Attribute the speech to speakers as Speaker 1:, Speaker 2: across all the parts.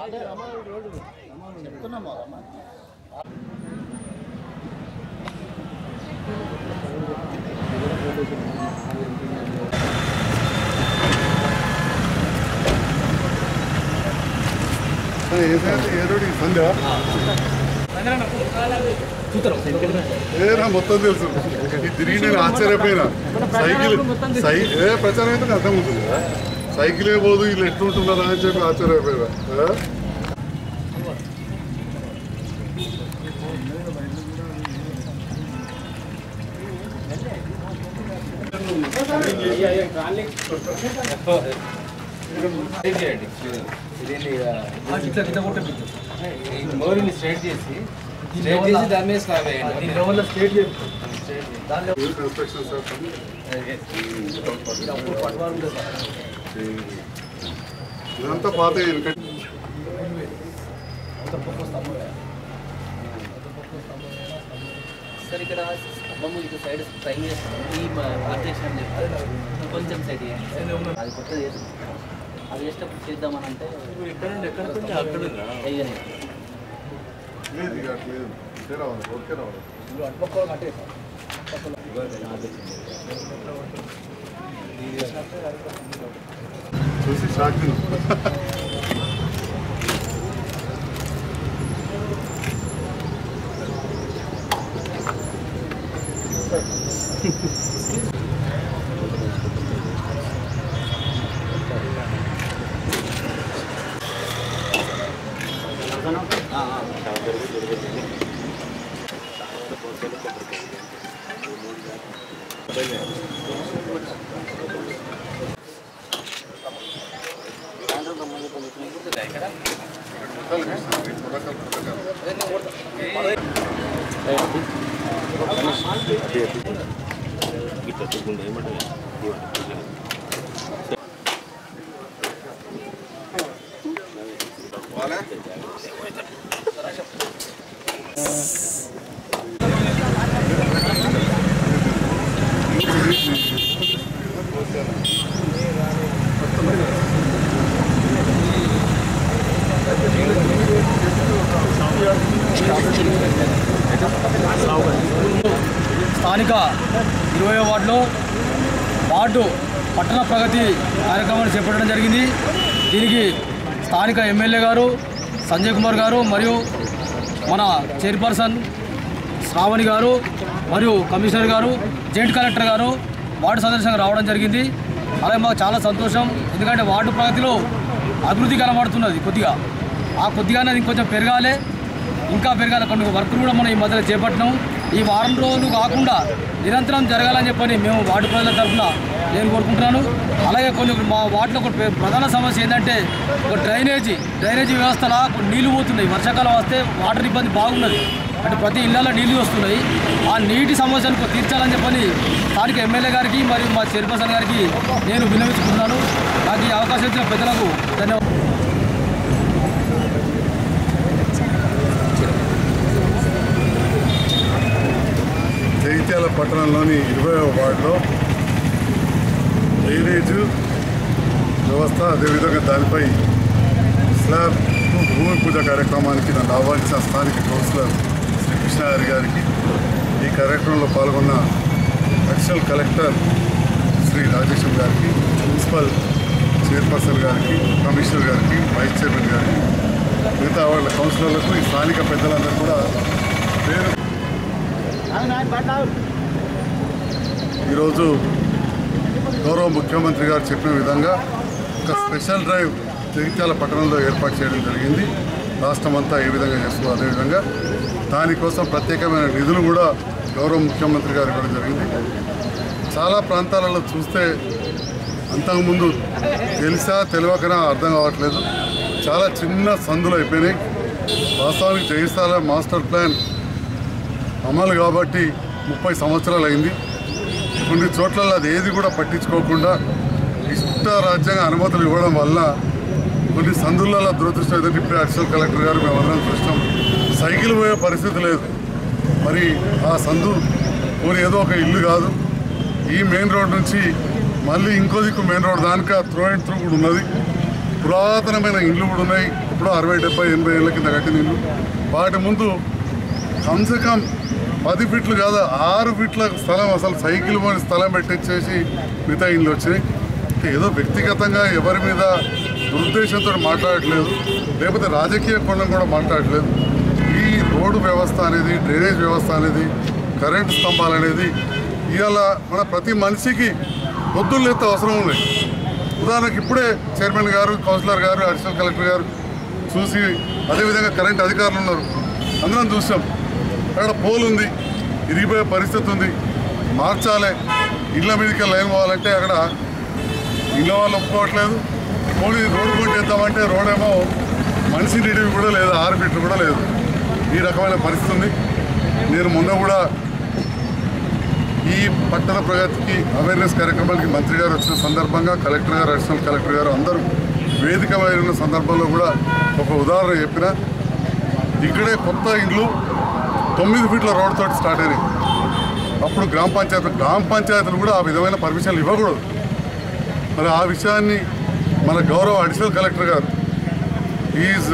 Speaker 1: ఏరా మొత్తం తెలుసు ఈ తిరిగి నేను ఆశ్చర్యపోయినా సైకిల్ సై ఏ ప్రచారం అయితే నాకు అర్థం ఉంటుంది కదా సైకిలే పోదు వీళ్ళు ఎట్లుంటున్నారా అని చెప్పి ఆశ్చర్యపోయినా ఆ?
Speaker 2: మోరిని స్ట్రైట్ చేసి స్ట్రైట్ చేసి దాని మీద స్లాబ్ వేయండి
Speaker 1: ఏం కన్స్ట్రక్షన్ సార్ పని? ఇదంతా పాత వెనక
Speaker 3: సార్ ఇక్కడ స్తంభము ఇటు సైడ్ ట్రై చేస్తాం ఈ పార్టీషన్ అని చెప్పి కొంచెం సైడ్ చేయండి అది కొత్తది చేస్తాం అది చేసేటప్పుడు చేద్దామని అంటే ఇక్కడ నుండి ఎక్కడ కొంచెం అక్కడ వేయని
Speaker 1: లేదు ఇక అట్లేదు ఇటే రావాలి ఓకే రావాలి చూసి షాక్ తిన్నా.
Speaker 4: స్థానిక ఇరవై వార్డులో వార్డు పట్టణ ప్రగతి కార్యక్రమాన్ని చేపట్టడం జరిగింది దీనికి స్థానిక ఎమ్మెల్యే గారు సంజయ్ కుమార్ గారు మరియు మన చైర్పర్సన్ శ్రావణి గారు మరియు కమిషనర్ గారు జాయింట్ కలెక్టర్ గారు వార్డు సదస్యంగా రావడం జరిగింది అలాగే మాకు చాలా సంతోషం ఎందుకంటే వార్డు ప్రగతిలో అభివృద్ధి కనబడుతున్నది కొద్దిగా ఆ కొద్దిగానే ఇంకొంచెం పెరగాలి ఇంకా పెరగాలి కొన్ని వర్క్ కూడా మనం ఈ మధ్యలో చేపట్టినాం ఈ వారం రోజులు కాకుండా నిరంతరం జరగాలని చెప్పని మేము వార్డు ప్రజల తరఫున నేను కోరుకుంటున్నాను అలాగే కొన్ని మా వార్డులో ఒక ప్ర- ప్రధాన సమస్య ఏంటంటే ఒక డ్రైనేజీ డ్రైనేజీ వ్యవస్థలో కొన్ని నీళ్లు పోతున్నాయి వర్షాకాలం వస్తే వాటర్ ఇబ్బంది బాగున్నది అంటే ప్రతి ఇళ్లలో నీళ్లు వస్తున్నాయి ఆ నీటి సమస్యను కొ- తీర్చాలని చెప్పని స్థానిక ఎమ్మెల్యే గారికి మరియు మా చైర్పర్సన్ గారికి నేను విన్నవించుకుంటున్నాను నాకు ఈ అవకాశం ఇచ్చిన పెద్దలకు ధన్యవాదాలు
Speaker 1: జగిత్యాల పట్టణంలోని ఇరవై వార్డులో డ్రైనేజ్ వ్యవస్థ అదేవిధంగా దానిపై స్లాబ్ భూమి పూజ కార్యక్రమానికి నన్ను ఆహ్వానించిన స్థానిక కౌన్సిలర్ శ్రీ కృష్ణారి గారికి ఈ కార్యక్రమంలో పాల్గొన్న అడిషనల్ కలెక్టర్ శ్రీ రాజేశ్వర్ గారికి మున్సిపల్ చైర్పర్సన్ గారికి కమిషనర్ గారికి వైస్ చైర్మన్ గారికి మిగతా వాళ్ళ కౌన్సిలర్లకు ఈ స్థానిక పెద్దలందరూ కూడా పేరు ఈరోజు గౌరవ ముఖ్యమంత్రి గారు చెప్పిన విధంగా ఒక స్పెషల్ డ్రైవ్ జగిత్యాల పట్టణంలో ఏర్పాటు చేయడం జరిగింది రాష్ట్రం అంతా ఏ విధంగా చేస్తుందో అదేవిధంగా దానికోసం ప్రత్యేకమైన నిధులు కూడా గౌరవ ముఖ్యమంత్రి గారు ఇవ్వడం జరిగింది చాలా ప్రాంతాలలో చూస్తే అంతకుముందు తెలిసా తెలియకనా అర్థం కావట్లేదు చాలా చిన్న సందులు అయిపోయినాయి వాస్తవానికి జగిత్యాల మాస్టర్ ప్లాన్ అమలు కాబట్టి ముప్పై సంవత్సరాలు అయింది కొన్ని చోట్ల అది ఏది కూడా పట్టించుకోకుండా ఇష్ట రాజ్యాంగ అనుమతులు ఇవ్వడం వల్ల కొన్ని సందులలో దురదృష్టం ఎదుటి ఇప్పుడే అడిషనల్ కలెక్టర్ గారు మేమందరం చూసినాం సైకిల్ పోయే పరిస్థితి లేదు మరి ఆ సందు పోనీ ఏదో ఒక ఇల్లు కాదు ఈ మెయిన్ రోడ్ నుంచి మళ్ళీ ఇంకో దిక్కు మెయిన్ రోడ్ దానిక త్రూ అండ్ త్రూ కూడా ఉన్నది పురాతనమైన ఇండ్లు కూడా ఉన్నాయి ఎప్పుడో అరవై డెబ్బై ఎనభై ఏళ్ళ కింద కట్టిన ఇల్లు వాటి ముందు కమ్సే కమ్ పది ఫీట్లు కాదు ఆరు ఫీట్ల స్థలం అసలు సైకిల్ పోని స్థలం పెట్టించేసి మిగతా ఇల్లు వచ్చినాయి ఏదో వ్యక్తిగతంగా ఎవరి మీద దురుద్దేశంతో మాట్లాడట్లేదు లేకపోతే రాజకీయ కోణం కూడా మాట్లాడట్లేదు ఈ రోడ్డు వ్యవస్థ అనేది డ్రైనేజ్ వ్యవస్థ అనేది కరెంటు స్తంభాలు అనేది ఇవాళ మన ప్రతి మనిషికి పొద్దున్న లేత అవసరం ఉన్నాయి ఉదాహరణకి ఇప్పుడే చైర్మన్ గారు కౌన్సిలర్ గారు అడిషనల్ కలెక్టర్ గారు చూసి అదేవిధంగా కరెంట్ అధికారులు ఉన్నారు అందరం చూసాం అక్కడ పోల్ ఉంది ఇరిగిపోయే పరిస్థితి ఉంది మార్చాలి ఇళ్ళ మీదకి లైన్ పోవాలంటే అక్కడ ఇళ్ళ వాళ్ళు ఒప్పుకోవట్లేదు పోనీ రోడ్డు కొంటే చేద్దామంటే రోడ్ ఏమో మనిషి నిడివి కూడా లేదు ఆరు ఫీట్లు కూడా లేదు ఈ రకమైన పరిస్థితి ఉంది నేను మొన్న కూడా ఈ పట్టణ ప్రగతికి అవేర్నెస్ కార్యక్రమానికి మంత్రి గారు వచ్చిన సందర్భంగా కలెక్టర్ గారు అడిషనల్ కలెక్టర్ గారు అందరూ వేదికమై ఉన్న సందర్భంలో కూడా ఒక ఉదాహరణ చెప్పిన ఇక్కడే కొత్త ఇండ్లు తొమ్మిది ఫీట్ల రోడ్ తోటి స్టార్ట్ అయినాయి అప్పుడు గ్రామ పంచాయతీ గ్రామ పంచాయతీలు కూడా ఆ విధమైన పర్మిషన్లు ఇవ్వకూడదు మరి ఆ విషయాన్ని మన గౌరవ అడిషనల్ కలెక్టర్ గారు is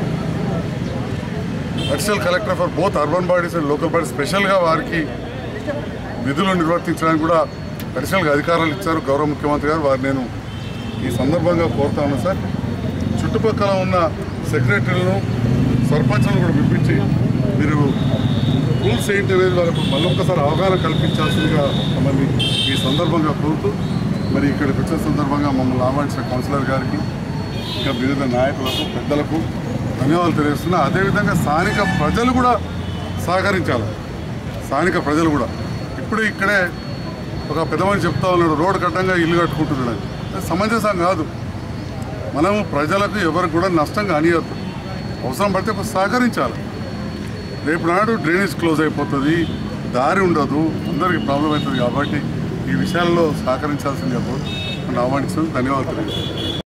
Speaker 1: additional collector for both urban bodies and local bodies స్పెషల్గా వారికి విధులు నిర్వర్తించడానికి కూడా అడిషనల్గా అధికారాలు ఇచ్చారు గౌరవ ముఖ్యమంత్రి గారు వారు నేను ఈ సందర్భంగా కోరుతా ఉన్నాను సార్ చుట్టుపక్కల ఉన్న సెక్రటరీలను సర్పంచ్లను కూడా పిలిపించి మీరు రూల్స్ ఏంటి అనేది వాళ్ళకు మళ్ళొక్కసారి అవగాహన కల్పించాల్సిందిగా మమ్మల్ని ఈ సందర్భంగా కోరుతూ మరి ఇక్కడికి వచ్చిన సందర్భంగా మమ్మల్ని ఆహ్వానించిన కౌన్సిలర్ గారికి ఇంకా వివిధ నాయకులకు పెద్దలకు ధన్యవాదాలు తెలియజేస్తున్నా అదేవిధంగా స్థానిక ప్రజలు కూడా సహకరించాలి స్థానిక ప్రజలు కూడా ఇప్పుడు ఇక్కడే ఒక పెద్దమని చెప్తా ఉన్నాడు రోడ్డు కట్టంగా ఇల్లు కట్టుకుంటున్నాడు అని. అది సమంజసం కాదు మనము ప్రజలకు ఎవరికి కూడా నష్టం కానియద్దు అవసరం పడితే ఒక సహకరించాలి రేపు నాడు డ్రైనేజ్ క్లోజ్ అయిపోతుంది దారి ఉండదు అందరికీ ప్రాబ్లం అవుతుంది కాబట్టి ఈ విషయాల్లో సహకరించాల్సిందిగా కోరు ఆహ్వానించడం ధన్యవాదాలు